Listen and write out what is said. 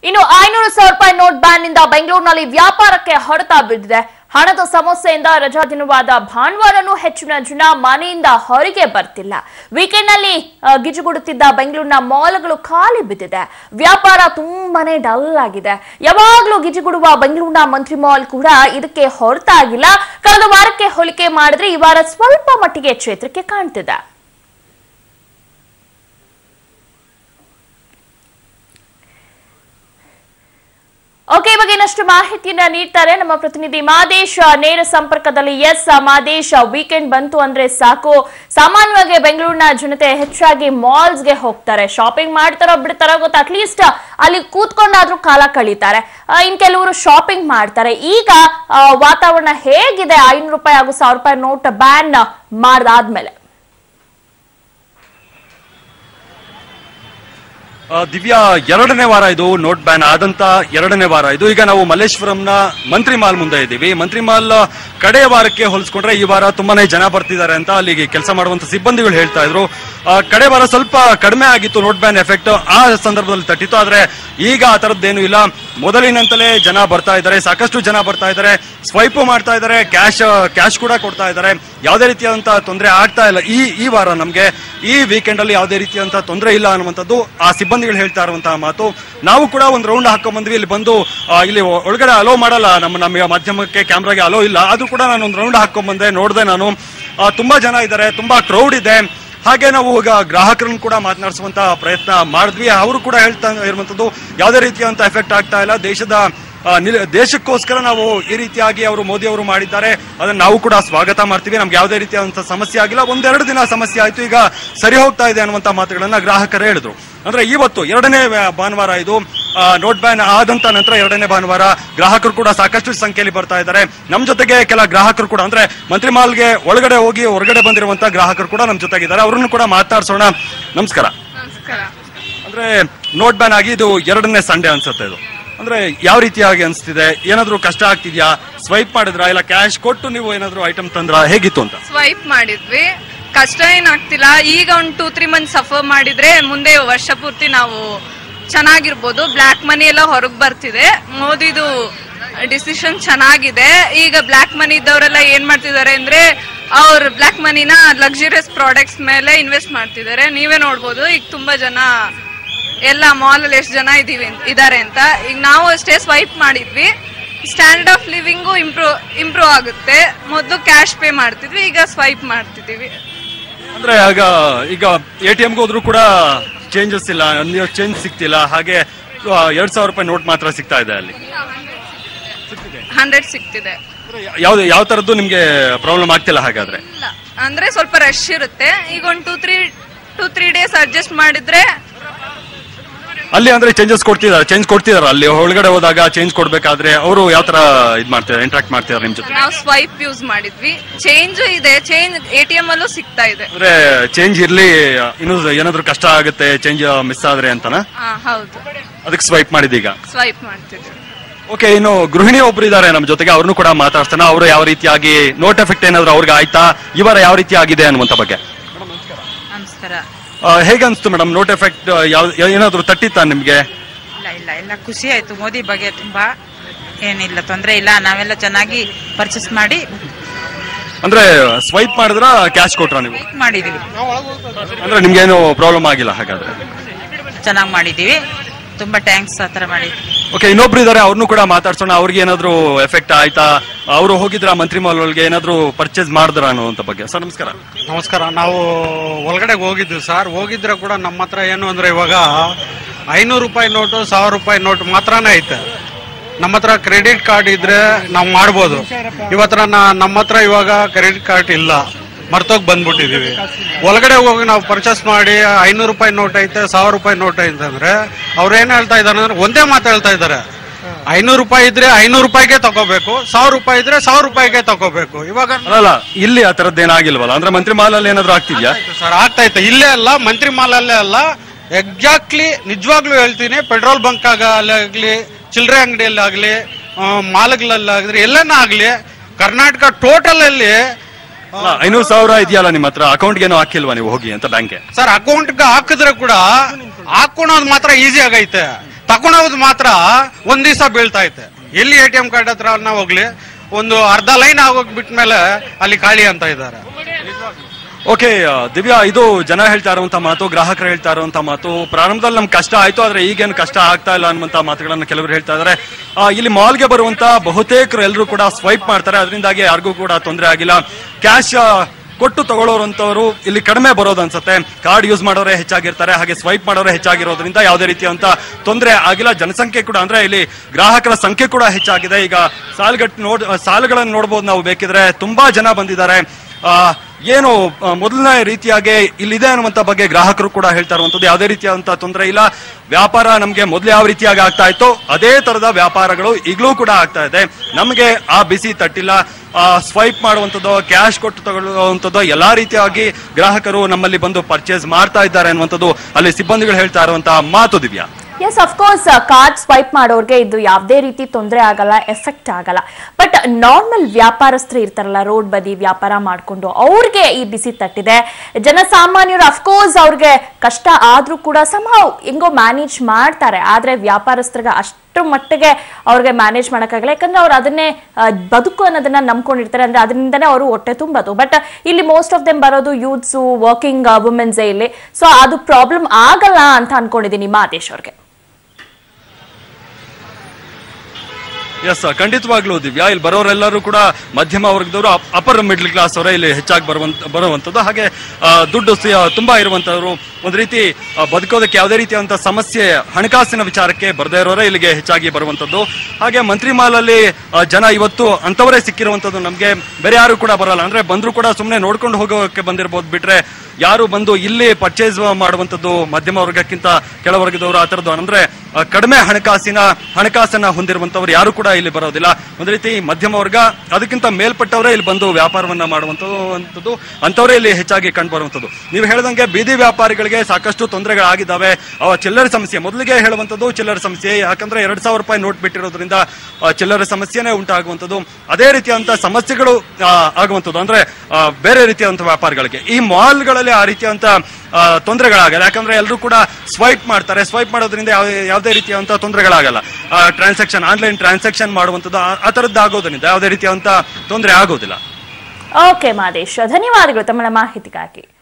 ಇನ್ನು ಐನೂರು ಸಾವಿರ ರೂಪಾಯಿ ನೋಟ್ ಬ್ಯಾನ್ ನಿಂದ ಬೆಂಗಳೂರಿನಲ್ಲಿ ವ್ಯಾಪಾರಕ್ಕೆ ಹೊಡೆತ ಬಿದ್ದಿದೆ ಹಣದ ಸಮಸ್ಯೆಯಿಂದ ರಜಾ ದಿನವಾದ ಭಾನುವಾರನೂ ಹೆಚ್ಚಿನ ಜನ ಮನೆಯಿಂದ ಹೊರಗೆ ಬರ್ತಿಲ್ಲ ವೀಕೆಂಡ್ ನಲ್ಲಿ ಆ, ಗಿಜುಗುಡುತ್ತಿದ್ದ ಬೆಂಗಳೂರಿನ ಮಾಲ್ಗಳು ಖಾಲಿ ಬಿದ್ದಿದೆ ವ್ಯಾಪಾರ ತುಂಬಾನೇ ಡಲ್ ಆಗಿದೆ ಯಾವಾಗ್ಲೂ ಗಿಜುಗುಡುವ ಬೆಂಗಳೂರಿನ ಮಂತ್ರಿ ಮಾಲ್ ಕೂಡ ಇದಕ್ಕೆ ಹೊರತಾಗಿಲ್ಲ ಕಳೆದ ವಾರಕ್ಕೆ ಹೋಲಿಕೆ ಮಾಡಿದ್ರೆ ಈ ವಾರ ಸ್ವಲ್ಪ ಮಟ್ಟಿಗೆ ಚೇತರಿಕೆ ಕಾಣ್ತಿದೆ ಓಕೆ ಈ ಬಗ್ಗೆ ಇನ್ನಷ್ಟು ಮಾಹಿತಿಯನ್ನ ನೀಡ್ತಾರೆ ನಮ್ಮ ಪ್ರತಿನಿಧಿ ಮಾದೇಶ್ ನೇರ ಸಂಪರ್ಕದಲ್ಲಿ ಎಸ್ ಮಾದೇಶ್ ವೀಕೆಂಡ್ ಬಂತು ಅಂದ್ರೆ ಸಾಕು ಸಾಮಾನ್ಯವಾಗಿ ಬೆಂಗಳೂರಿನ ಜನತೆ ಹೆಚ್ಚಾಗಿ ಮಾಲ್ಸ್ಗೆ ಹೋಗ್ತಾರೆ ಶಾಪಿಂಗ್ ಮಾಡ್ತಾರೋ ಬಿಡ್ತಾರೋ ಗೊತ್ತಾ ಅಟ್ಲೀಸ್ಟ್ ಅಲ್ಲಿ ಕೂತ್ಕೊಂಡಾದ್ರೂ ಕಾಲ ಕಳೀತಾರೆ ಆ, ಇನ್ ಕೆಲವರು ಶಾಪಿಂಗ್ ಮಾಡ್ತಾರೆ ಈಗ ಆ, ವಾತಾವರಣ ಹೇಗಿದೆ ಐನೂರು ರೂಪಾಯಿ ಹಾಗೂ ಸಾವಿರ ರೂಪಾಯಿ ನೋಟ್ ಬ್ಯಾನ್ ಮಾಡ್ದಾದ್ಮೇಲೆ ಆ, ದಿವ್ಯಾ ಎರಡನೇ ವಾರ ಇದು ನೋಟ್ ಬ್ಯಾನ್ ಆದಂತ ಎರಡನೇ ವಾರ ಇದು ಈಗ ನಾವು ಮಲ್ಲೇಶ್ವರಂನ ಮಂತ್ರಿ ಮಾಲ್ ಮುಂದೆ ಇದ್ದೀವಿ ಮಂತ್ರಿ ಮಾಲ್ ಕಡೆಯ ವಾರಕ್ಕೆ ಹೋಲಿಸ್ಕೊಂಡ್ರೆ ಈ ವಾರ ತುಂಬಾನೇ ಜನ ಬರ್ತಿದ್ದಾರೆ ಅಂತ ಅಲ್ಲಿಗೆ ಕೆಲಸ ಮಾಡುವಂತ ಸಿಬ್ಬಂದಿಗಳು ಹೇಳ್ತಾ ಇದ್ರು ಆ, ಕಡೆ ವಾರ ಸ್ವಲ್ಪ ಕಡಿಮೆ ಆಗಿತ್ತು ನೋಟ್ ಬ್ಯಾನ್ ಎಫೆಕ್ಟ್ ಆ ಸಂದರ್ಭದಲ್ಲಿ ತಟ್ಟಿತ್ತು ಆದ್ರೆ ಈಗ ಆ ತರದ್ದೇನು ಇಲ್ಲ ಮೊದಲಿನಂತಲೇ ಜನ ಬರ್ತಾ ಇದ್ದಾರೆ ಸಾಕಷ್ಟು ಜನ ಬರ್ತಾ ಇದ್ದಾರೆ ಸ್ವೈಪ್ ಮಾಡ್ತಾ ಇದ್ದಾರೆ ಕ್ಯಾಶ್ ಕ್ಯಾಶ್ ಕೂಡ ಕೊಡ್ತಾ ಇದ್ದಾರೆ ಯಾವುದೇ ರೀತಿಯಾದಂತಹ ತೊಂದರೆ ಆಗ್ತಾ ಇಲ್ಲ ಈ ಈ ವಾರ ನಮಗೆ ಈ ವೀಕೆಂಡ್ ಅಲ್ಲಿ ಯಾವುದೇ ರೀತಿಯಾದಂತಹ ತೊಂದರೆ ಇಲ್ಲ ಅನ್ನುವಂಥದ್ದು ಆ ಸಿಬ್ಬಂದಿಗಳು ಹೇಳ್ತಾ ಇರುವಂತಹ ಮಾತು ನಾವು ಕೂಡ ಒಂದು ರೌಂಡ್ ಹಾಕೊಂಡ್ ಬಂದ್ವಿ ಇಲ್ಲಿ ಬಂದು ಆ, ಇಲ್ಲಿ ಒ- ಒಳಗಡೆ ಅಲೋ ಮಾಡಲ್ಲ ನಮ್ಮ ನಮಗೆ ಮಾಧ್ಯಮಕ್ಕೆ ಕ್ಯಾಮ್ರಾಗೆ ಅಲೋ ಇಲ್ಲ ಆದ್ರೂ ಕೂಡ ನಾನು ಒಂದು ರೌಂಡ್ ಹಾಕೊಂಡ್ ಬಂದೆ ನೋಡಿದೆ ನಾನು ಆ, ತುಂಬಾ ಜನ ಇದ್ದಾರೆ ತುಂಬಾ ಕ್ರೌಡ್ ಇದೆ ಹಾಗೆ ನಾವು ಈಗ ಗ್ರಾಹಕರನ್ನು ಕೂಡ ಮಾತನಾಡಿಸುವಂತ ಪ್ರಯತ್ನ ಮಾಡಿದ್ವಿ ಅವರು ಕೂಡ ಹೇಳ್ತಾ ಇರುವಂತದ್ದು ಯಾವುದೇ ರೀತಿಯಂತ ಎಫೆಕ್ಟ್ ಆಗ್ತಾ ಇಲ್ಲ ದೇಶದ ಆ, ನಿಲ್- ದೇಶಕ್ಕೋಸ್ಕರ ನಾವು ಈ ರೀತಿಯಾಗಿ ಅವರು ಮೋದಿ ಅವರು ಮಾಡಿದ್ದಾರೆ ಅದನ್ನ ನಾವು ಕೂಡ ಸ್ವಾಗತ ಮಾಡ್ತೀವಿ ನಮ್ಗೆ ಯಾವುದೇ ರೀತಿಯಾದಂತಹ ಸಮಸ್ಯೆ ಆಗಿಲ್ಲ ಒಂದೆರಡು ದಿನ ಸಮಸ್ಯೆ ಆಯ್ತು ಈಗ ಸರಿ ಹೋಗ್ತಾ ಇದೆ ಅನ್ನುವಂತ ಮಾತುಗಳನ್ನ ಗ್ರಾಹಕರು ಹೇಳಿದ್ರು ಅಂದ್ರೆ ಇವತ್ತು ಎರಡನೇ ವ್ಯ- ಭಾನುವಾರ ಇದು ಆ, ನೋಟ್ ಬ್ಯಾನ್ ಆದಂತ ನಂತರ ಎರಡನೇ ಭಾನುವಾರ ಗ್ರಾಹಕರು ಕೂಡ ಸಾಕಷ್ಟು ಸಂಖ್ಯೆಯಲ್ಲಿ ಬರ್ತಾ ಇದ್ದಾರೆ ನಮ್ ಜೊತೆಗೆ ಕೆಲ ಗ್ರಾಹಕರು ಕೂಡ ಅಂದ್ರೆ ಮಂತ್ರಿ ಮಾಲ್ಗೆ ಒಳಗಡೆ ಹೋಗಿ ಹೊರಗಡೆ ಬಂದಿರುವಂತ ಗ್ರಾಹಕರು ಕೂಡ ನಮ್ ಜೊತೆಗಿದ್ದಾರೆ ಅವರನ್ನು ಕೂಡ ಮಾತಾಡ್ಸೋಣ ನಮಸ್ಕಾರ ನಮಸ್ಕಾರ ಅಂದ್ರೆ ನೋಟ್ ಬ್ಯಾನ್ ಆಗಿ ಇದು ಎರಡನೇ ಸಂಡೇ ಅನ್ಸುತ್ತೆ ಇದು ಅಂದ್ರೆ ಯಾವ ರೀತಿಯಾಗಿ ಅನ್ಸ್ತಿದೆ ಏನಾದ್ರೂ ಕಷ್ಟ ಆಗ್ತಿದ್ಯಾ ಸ್ವೈಪ್ ಮಾಡಿದ್ರ ಇಲ್ಲ ಕ್ಯಾಶ್ ಕೊಟ್ಟು ನೀವು ಏನಾದ್ರೂ ಐಟಮ್ ತಂದ್ರ ಹೇಗಿತ್ತು ಅಂತ ಸ್ವೈಪ್ ಮಾಡಿದ್ವಿ ಕಷ್ಟ ಏನಾಗ್ತಿಲ್ಲ ಈಗ ಒಂದು ಟೂ ತ್ರೀ ಮಂತ್ ಸಫರ್ ಮಾಡಿದ್ರೆ ಮುಂದೆ ವರ್ಷ ಪೂರ್ತಿ ನಾವು ಚೆನ್ನಾಗಿರ್ಬೋದು ಬ್ಲ್ಯಾಕ್ ಮನಿ ಎಲ್ಲ ಹೊರಗ್ ಬರ್ತಿದೆ ಮೋದಿದು ಡಿಸಿಷನ್ ಚೆನ್ನಾಗಿದೆ ಈಗ ಬ್ಲ್ಯಾಕ್ ಮನಿ ಇದ್ದವರೆಲ್ಲ ಏನ್ ಮಾಡ್ತಿದ್ದಾರೆ ಅಂದ್ರೆ ಅವ್ರ ಬ್ಲ್ಯಾಕ್ ಮನಿನ ಲಕ್ಸುರಿಯಸ್ ಪ್ರಾಡಕ್ಟ್ಸ್ ಮೇಲೆ ಇನ್ವೆಸ್ಟ್ ಮಾಡ್ತಿದ್ದಾರೆ ನೀವೇ ನೋಡ್ಬೋದು ಈಗ ತುಂಬಾ ಜನ ಎಲ್ಲ ಮಾಲ್ ಅಲ್ಲಿ ಎಷ್ಟು ಜನ ಇದೀವಿ ಇದಾರೆ ಅಂತ ಈಗ ನಾವು ಅಷ್ಟೇ ಸ್ವೈಪ್ ಮಾಡಿದ್ವಿ standard of living improve improve ಆಗುತ್ತೆ ಮೊದಲು ಕ್ಯಾಶ್ ಪೇ ಮಾಡ್ತಿದ್ವಿ ಈಗ ಸ್ವೈಪ್ ಮಾಡ್ತಿದೀವಿ ಅಂದ್ರೆ ಆಗ ಈಗ ಎ ಟಿ ಎಮ್ಗೆ ಹೋದ್ರು ಕೂಡ ಚೇಂಜಸ್ ಇಲ್ಲ ಚೇಂಜ್ ಸಿಗ್ತಿಲ್ಲ ಹಾಗೆ ಆ, ಎರಡ್ ಸಾವಿರ ರೂಪಾಯಿ ನೋಟ್ ಮಾತ್ರ ಸಿಗ್ತಾ ಇದೆ ಅಲ್ಲಿ ಹಂಡ್ರೆಡ್ ಸಿಗ್ತಿದೆ ಯಾವ್ದು ಯಾವ ತರದ್ದು ನಿಮ್ಗೆ ಪ್ರಾಬ್ಲಮ್ ಆಗ್ತಿಲ್ಲ ಹಾಗಾದ್ರೆ ಇಲ್ಲ ಅಂದ್ರೆ ಸ್ವಲ್ಪ ರಶ್ ಇರುತ್ತೆ ಈಗ ಒಂದು two three two three days adjust ಮಾಡಿದ್ರೆ ಅಲ್ಲಿ ಅಂದ್ರೆ ಚೇಂಜಸ್ ಕೊಡ್ತಿದಾರೆ ಚೇಂಜ್ ಕೊಡ್ತಿದಾರ ಅಲ್ಲಿ ಒಳಗಡೆ ಹೋದಾಗ ಚೇಂಜ್ ಕೊಡ್ಬೇಕಾದ್ರೆ ಅವರು ಯಾವ ತರ ಇದ್ ಮಾಡ್ತಾರೆ ಇಂಟ್ರಾಕ್ಟ್ ಮಾಡ್ತಿದಾರೆ ನಿಮ್ ಜೊತೆ ನಾವು ಸ್ವೈಪ್ ಯೂಸ್ ಮಾಡಿದ್ವಿ ಚೇಂಜ್ ಇದೆ ಚೇಂಜ್ ಎ ಟಿ ಎಂ ಅಲ್ಲೂ ಸಿಗ್ತಾ ಇದೆ ಅಂದ್ರೆ ಚೇಂಜ್ ಇರ್ಲಿ ಇನ್ನು ಏನಾದ್ರು ಕಷ್ಟ ಆಗುತ್ತೆ ಚೇಂಜ್ ಮಿಸ್ ಆದ್ರೆ ಅಂತನಾ ಹಾ ಹೌದು ಅದಕ್ಕೆ ಸ್ವೈಪ್ ಮಾಡಿದೀಗ ಸ್ವೈಪ್ ಮಾಡ್ತಿದ್ವಿ ಓಕೆ ಇನ್ನು ಗೃಹಿಣಿ ಒಬ್ರು ಇದಾರೆ ನಮ್ಮ ಜೊತೆಗೆ ಅವ್ರನ್ನು ಕೂಡ ಮಾತಾಡ್ತಾನೆ ಅವರು ಯಾವ ರೀತಿಯಾಗಿ ನೋಟ್ ಎಫೆಕ್ಟ್ ಏನಾದ್ರು ಅವ್ರಿಗೆ ಆಯ್ತಾ ಇವರ ಯಾವ ರೀತಿ ಆಗಿದೆ ಅನ್ನುವಂತ ಬಗ್ಗೆ ನಮಸ್ಕಾರ ಆ, ಹೇಗೆ ಅನ್ಸ್ತು ಮೇಡಮ್ ನೋಟ್ ಎಫೆಕ್ಟ್ ಯಾವ ಏನಾದ್ರು ತಟ್ಟಿತ್ತಾ ನಿಮ್ಗೆ ಇಲ್ಲ ಇಲ್ಲ ಎಲ್ಲ ಖುಷಿ ಆಯ್ತು ಮೋದಿ ಬಗ್ಗೆ ತುಂಬಾ ಏನಿಲ್ಲ ತೊಂದರೆ ಇಲ್ಲ ನಾವೆಲ್ಲ ಚೆನ್ನಾಗಿ ಪರ್ಚೇಸ್ ಮಾಡಿ ಅಂದ್ರೆ ಸ್ವೈಪ್ ಮಾಡಿದ್ರ ಕ್ಯಾಶ್ ಕೊಟ್ರ ನೀವು ಮಾಡಿದೀವಿ ಅಂದ್ರೆ ನಿಮ್ಗೆ ಏನು ಪ್ರಾಬ್ಲಮ್ ಆಗಿಲ್ಲ ಹಾಗಾದ್ರೆ ಚೆನ್ನಾಗಿ ಮಾಡಿದೀವಿ ತುಂಬಾ ಟ್ಯಾಂಕ್ಸ್ ಆ ಥರ ಮಾಡಿ ಓಕೆ ಇನ್ನೊಬ್ರು ಇದಾರೆ ಅವ್ರನ್ನು ಕೂಡ ಮಾತಾಡ್ಸೋಣ ಅವ್ರಿಗೆ ಏನಾದ್ರು ಎಫೆಕ್ಟ್ ಆಯ್ತಾ ಅವರು ಹೋಗಿದ್ರ ಮಂತ್ರಿ ಮಾಲ್ ಒಳಗೆ ಏನಾದ್ರು ಪರ್ಚೇಸ್ ಮಾಡಿದ್ರ ಅನ್ನುವಂತ ಬಗ್ಗೆ ಸರ್ ನಮಸ್ಕಾರ ನಮಸ್ಕಾರ ನಾವು ಒಳಗಡೆ ಹೋಗಿದ್ವಿ ಸರ್ ಹೋಗಿದ್ರೆ ಕೂಡ ನಮ್ಮ ಹತ್ರ ಏನು ಅಂದ್ರೆ ಇವಾಗ ಐನೂರು ರೂಪಾಯಿ ನೋಟು ಸಾವಿರ ರೂಪಾಯಿ ನೋಟ್ ಮಾತ್ರನೇ ಐತೆ ನಮ್ಮ ಹತ್ರ ಕ್ರೆಡಿಟ್ ಕಾರ್ಡ್ ಇದ್ರೆ ನಾವು ಮಾಡ್ಬೋದು ಇವತ್ತರ ನಮ್ಮ ಹತ್ರ ಇವಾಗ ಕ್ರೆಡಿಟ್ ಕಾರ್ಡ್ ಇಲ್ಲ ಮರ್ತೋಗಿ ಬಂದ್ಬಿಟ್ಟಿದೀವಿ ಒಳಗಡೆ ಹೋಗಿ ನಾವು ಪರ್ಚೇಸ್ ಮಾಡಿ ಐನೂರು ರೂಪಾಯಿ ನೋಟ್ ಐತೆ ಸಾವಿರ ರೂಪಾಯಿ ನೋಟ್ ಐತೆ ಅಂದ್ರೆ ಅವ್ರು ಏನ್ ಹೇಳ್ತಾ ಇದಾರೆ ಅಂದ್ರೆ ಒಂದೇ ಮಾತು ಹೇಳ್ತಾ ಇದ್ದಾರೆ ಐನೂರು ರೂಪಾಯಿ ಇದ್ರೆ ಐನೂರು ರೂಪಾಯಿಗೆ ತಗೋಬೇಕು ಸಾವಿರ ರೂಪಾಯಿ ಇದ್ರೆ ಸಾವಿರ ರೂಪಾಯಿಗೆ ತಗೋಬೇಕು ಇವಾಗ ಅಲ್ಲ ಇಲ್ಲಿ ಆ ತರದ್ದು ಏನಾಗಿಲ್ವಲ್ಲ ಅಂದ್ರೆ ಮಂತ್ರಿ ಮಾಲ್ ಅಲ್ಲಿ ಏನಾದ್ರು ಆಗ್ತಿದ್ಯಾ ಸರ್ ಆಗ್ತಾ ಇತ್ತು ಇಲ್ಲೇ ಅಲ್ಲ ಮಂತ್ರಿ ಮಾಲಲ್ಲೇ ಅಲ್ಲ ಎಕ್ಸಾಕ್ಟ್ಲಿ ನಿಜವಾಗ್ಲೂ ಹೇಳ್ತೀನಿ ಪೆಟ್ರೋಲ್ ಬಂಕ್ ಆಗಲಿ ಚಿಲ್ಲರೆ ಅಂಗಡಿಯಲ್ಲಿ ಆಗಲಿ ಮಾಲ್ಗಳಲ್ಲಾಗಲಿ ಎಲ್ಲನ ಆಗಲಿ ಕರ್ನಾಟಕ ಟೋಟಲ್ ಅಲ್ಲಿ ಅಲ್ಲ, ಐನೂರು ಸಾವಿರ ಇದೆಯಲ್ಲ ನಿಮ್ಮ ಹತ್ರ ಅಕೌಂಟ್ಗೆ ಏನೋ ಹಾಕಿಲ್ವಾ ನೀವು ಹೋಗಿ ಅಂತ ಬ್ಯಾಂಕ್ಗೆ ಸರ್ ಅಕೌಂಟ್ಗೆ ಹಾಕಿದ್ರೆ ಕೂಡ ಹಾಕೊಳೋದು ಮಾತ್ರ ಈಸಿ ಆಗೈತೆ ತಗೊಂಡೋದ್ ಮಾತ್ರ ಒಂದ್ ದಿವಸ ಬೀಳ್ತಾ ಐತೆ ಎಲ್ಲಿ ಎ ಟಿ ಎಂ ಕಾರ್ಡ್ ಹತ್ರ ನಾವು ಹೋಗ್ಲಿ ಒಂದು ಅರ್ಧ ಲೈನ್ ಆಗೋಗ್ ಬಿಟ್ಮೇಲೆ ಅಲ್ಲಿ ಖಾಲಿ ಅಂತ ಇದ್ದಾರೆ ಓಕೆ ದಿವ್ಯಾ ಇದು ಜನ ಹೇಳ್ತಾ ಇರುವಂತ ಮಾತು ಗ್ರಾಹಕರು ಹೇಳ್ತಾ ಇರುವಂತ ಮಾತು ಪ್ರಾರಂಭದಲ್ಲಿ ನಮ್ಗೆ ಕಷ್ಟ ಆಯ್ತು ಆದ್ರೆ ಈಗೇನು ಕಷ್ಟ ಆಗ್ತಾ ಇಲ್ಲ ಅನ್ನುವಂತ ಮಾತುಗಳನ್ನ ಕೆಲವರು ಹೇಳ್ತಾ ಇದಾರೆ ಆ, ಇಲ್ಲಿ ಮಾಲ್ಗೆ ಬರುವಂತ ಬಹುತೇಕರು ಎಲ್ಲರೂ ಕೂಡ ಸ್ವೈಪ್ ಮಾಡ್ತಾರೆ ಅದರಿಂದಾಗಿ ಯಾರಿಗೂ ಕೂಡ ತೊಂದರೆ ಆಗಿಲ್ಲ ಕ್ಯಾಶ್ ಕೊಟ್ಟು ತಗೊಳ್ಳೋರಂತವರು ಇಲ್ಲಿ ಕಡಿಮೆ ಬರೋದು ಅನ್ಸುತ್ತೆ ಕಾರ್ಡ್ ಯೂಸ್ ಮಾಡೋರೇ ಹೆಚ್ಚಾಗಿರ್ತಾರೆ ಹಾಗೆ ಸ್ವೈಪ್ ಮಾಡೋರೇ ಹೆಚ್ಚಾಗಿರೋದ್ರಿಂದ ಯಾವುದೇ ರೀತಿಯಂತ ತೊಂದರೆ ಆಗಿಲ್ಲ ಜನಸಂಖ್ಯೆ ಕೂಡ ಅಂದ್ರೆ ಇಲ್ಲಿ ಗ್ರಾಹಕರ ಸಂಖ್ಯೆ ಕೂಡ ಹೆಚ್ಚಾಗಿದೆ ಈಗ ಸಾಲುಗಟ್ಟು ನೋಡ್ ಸಾಲುಗಳನ್ನು ನೋಡ್ಬೋದು ನಾವು ಬೇಕಿದ್ರೆ ತುಂಬಾ ಜನ ಬಂದಿದ್ದಾರೆ ಆ, ಏನು ಆ, ಮೊದಲನೇ ರೀತಿಯಾಗಿ ಇಲ್ಲಿದೆ ಅನ್ನುವಂತ ಬಗ್ಗೆ ಗ್ರಾಹಕರು ಕೂಡ ಹೇಳ್ತಾ ಇರುವಂತದ್ದು ಯಾವುದೇ ರೀತಿಯಾದಂತ ತೊಂದರೆ ಇಲ್ಲ ವ್ಯಾಪಾರ ನಮ್ಗೆ ಮೊದಲು ಯಾವ ರೀತಿಯಾಗಿ ಆಗ್ತಾ ಇತ್ತು ಅದೇ ತರದ ವ್ಯಾಪಾರಗಳು ಈಗಲೂ ಕೂಡ ಆಗ್ತಾ ಇದೆ ನಮಗೆ ಆ ಬಿಸಿ ತಟ್ಟಿಲ್ಲ ಸ್ವೈಪ್ ಮಾಡುವಂಥದ್ದು ಕ್ಯಾಶ್ ಕೊಟ್ಟು ತಗೊಳ್ಳುವಂಥದ್ದು ಎಲ್ಲಾ ರೀತಿಯಾಗಿ ಗ್ರಾಹಕರು ನಮ್ಮಲ್ಲಿ ಬಂದು ಪರ್ಚೇಸ್ ಮಾಡ್ತಾ ಇದ್ದಾರೆ ಅನ್ನುವಂಥದ್ದು ಅಲ್ಲಿ ಸಿಬ್ಬಂದಿಗಳು ಹೇಳ್ತಾ ಇರುವಂತಹ ಮಾತು Divya yes of course card swipe ಮಾಡೋರ್ಗೆ ಇದು ಯಾವುದೇ ರೀತಿ ತೊಂದರೆ ಆಗಲ್ಲ ಎಫೆಕ್ಟ್ ಆಗಲ್ಲ ಬಟ್ ನಾರ್ಮಲ್ ವ್ಯಾಪಾರಸ್ಥರು ಇರ್ತಾರಲ್ಲ ರೋಡ್ ಬದಿ ವ್ಯಾಪಾರ ಮಾಡ್ಕೊಂಡು ಅವ್ರಿಗೆ ಈ ಬಿಸಿ ತಟ್ಟಿದೆ ಜನಸಾಮಾನ್ಯರು ಅಫ್ಕೋರ್ಸ್ ಅವ್ರಿಗೆ ಕಷ್ಟ ಆದ್ರೂ ಕೂಡ ಸಂಹವ್ ಹೆಂಗೋ ಮ್ಯಾನೇಜ್ ಮಾಡ್ತಾರೆ ಆದ್ರೆ ವ್ಯಾಪಾರಸ್ಥರಿಗೆ ಅಷ್ಟರ ಮಟ್ಟಿಗೆ ಅವ್ರಿಗೆ ಮ್ಯಾನೇಜ್ ಮಾಡೋಕ್ಕಾಗಲ್ಲ ಯಾಕಂದ್ರೆ ಅವ್ರು ಅದನ್ನೇ ಆ, ಬದುಕು ಅನ್ನೋದನ್ನ ನಂಬ್ಕೊಂಡಿರ್ತಾರೆ ಅಂದ್ರೆ ಅದರಿಂದನೇ ಅವರು ಹೊಟ್ಟೆ ತುಂಬೋದು ಬಟ್ ಇಲ್ಲಿ ಮೋಸ್ಟ್ ಆಫ್ ದೆಮ್ ಬರೋದು ಯೂತ್ಸು ವರ್ಕಿಂಗ್ ವುಮೆನ್ಸೇ ಇಲ್ಲಿ ಸೊ ಅದು ಪ್ರಾಬ್ಲಮ್ ಆಗಲ್ಲ ಅಂತ ಅನ್ಕೊಂಡಿದ್ದೀನಿ ಮಾದೇಶ್ ಅವ್ರಿಗೆ ಎಸ್ ಖಂಡಿತವಾಗ್ಲೂ ದಿವ್ಯಾ ಇಲ್ಲಿ ಬರೋರೆಲ್ಲರೂ ಕೂಡ ಮಧ್ಯಮ ವರ್ಗದವರು ಅಪರ್ ಮಿಡ್ಲ್ ಕ್ಲಾಸ್ ಅವರೇ ಇಲ್ಲಿ ಹೆಚ್ಚಾಗಿ ಬರುವಂತ ಬರುವಂತದ್ದು ಹಾಗೆ ಆ, ದುಡ್ಡು ಸಿ- ತುಂಬಾ ಇರುವಂತವರು ಒಂದು ರೀತಿ ಆ, ಬದುಕೋದಕ್ಕೆ ಯಾವುದೇ ರೀತಿಯಾದಂತ ಸಮಸ್ಯೆ ಹಣಕಾಸಿನ ವಿಚಾರಕ್ಕೆ ಬರದೇ ಇರೋರೇ ಇಲ್ಲಿಗೆ ಹೆಚ್ಚಾಗಿ ಬರುವಂತದ್ದು ಹಾಗೆ ಮಂತ್ರಿ ಮಾಲಲ್ಲಿ ಆ, ಜನ ಇವತ್ತು ಅಂತವರೇ ಸಿಕ್ಕಿರುವಂತದ್ದು ನಮ್ಗೆ ಬೇರೆ ಯಾರು ಕೂಡ ಬರಲ್ಲ ಅಂದ್ರೆ ಬಂದ್ರು ಕೂಡ ಸುಮ್ಮನೆ ನೋಡ್ಕೊಂಡು ಹೋಗೋಕೆ ಬಂದಿರ್ಬೋದು ಬಿಟ್ರೆ ಯಾರು ಬಂದು ಇಲ್ಲಿ ಪರ್ಚೇಸ್ ಮಾಡುವಂತದ್ದು ಮಧ್ಯಮ ವರ್ಗಕ್ಕಿಂತ ಕೆಳವರ್ಗದವರು ಆ ತರದ್ದು ಅಂದ್ರೆ ಆ, ಕಡಿಮೆ ಹಣಕಾಸಿನ ಹಣಕಾಸನ್ನ ಹೊಂದಿರುವಂತವ್ರು ಯಾರು ಕೂಡ ಇಲ್ಲಿ ಬರೋದಿಲ್ಲ ಒಂದ್ ರೀತಿ ಮಧ್ಯಮ ವರ್ಗ ಅದಕ್ಕಿಂತ ಮೇಲ್ಪಟ್ಟವರೇ ಇಲ್ಲಿ ಬಂದು ವ್ಯಾಪಾರವನ್ನ ಮಾಡುವಂತದ್ದು ಅಂತವರೇ ಇಲ್ಲಿ ಹೆಚ್ಚಾಗಿ ಕಂಡು ಬರುವಂತದ್ದು ನೀವು ಹೇಳ್ದಂಗೆ ಬೀದಿ ವ್ಯಾಪಾರಿಗಳಿಗೆ ಸಾಕಷ್ಟು ತೊಂದರೆಗಳಾಗಿದ್ದಾವೆ ಅವ ಚಿಲ್ಲರೆ ಸಮಸ್ಯೆ ಮೊದಲಿಗೆ ಹೇಳುವಂತದ್ದು ಚಿಲ್ಲರೆ ಸಮಸ್ಯೆ ಯಾಕಂದ್ರೆ ಎರಡ್ ಸಾವಿರ ರೂಪಾಯಿ ನೋಟ್ ಬಿಟ್ಟಿರೋದ್ರಿಂದ ಆ, ಚಿಲ್ಲರೆ ಸಮಸ್ಯೆನೇ ಉಂಟಾಗುವಂತದ್ದು ಅದೇ ರೀತಿಯಂತ ಸಮಸ್ಯೆಗಳು ಆ, ಆಗುವಂತದ್ದು ಅಂದ್ರೆ ಆ, ಬೇರೆ ರೀತಿಯಾದಂತ ವ್ಯಾಪಾರಿಗಳಿಗೆ ಈ ಮಾಲ್ಗಳಲ್ಲಿ ಆ ರೀತಿಯಂತ ಆ, ತೊಂದರೆಗಳಾಗಲ್ಲ ಯಾಕಂದ್ರೆ ಎಲ್ಲರೂ ಕೂಡ ಸ್ವೈಪ್ ಮಾಡ್ತಾರೆ ಸ್ವೈಪ್ ಮಾಡೋದ್ರಿಂದ ಯಾವುದೇ ಯಾವುದೇ ರೀತಿಯಾದಂತ ತೊಂದರೆಗಳಾಗಲ್ಲ ಟ್ರಾನ್ಸಾಕ್ಷನ್ ಆನ್ಲೈನ್ ಟ್ರಾನ್ಸಾಕ್ಷನ್ ಮಾಡುವಂಥದ್ದು ಆ- ಆ ಥರದ್ದು ಆಗೋದ್ರಿಂದ ಯಾವುದೇ ರೀತಿಯಾದಂತ ತೊಂದರೆ ಆಗೋದಿಲ್ಲ ಓಕೆ ಮಾದೇಶ್ ಧನ್ಯವಾದಗಳು ತಮ್ಮ ಮಾಹಿತಿಗಾಗಿ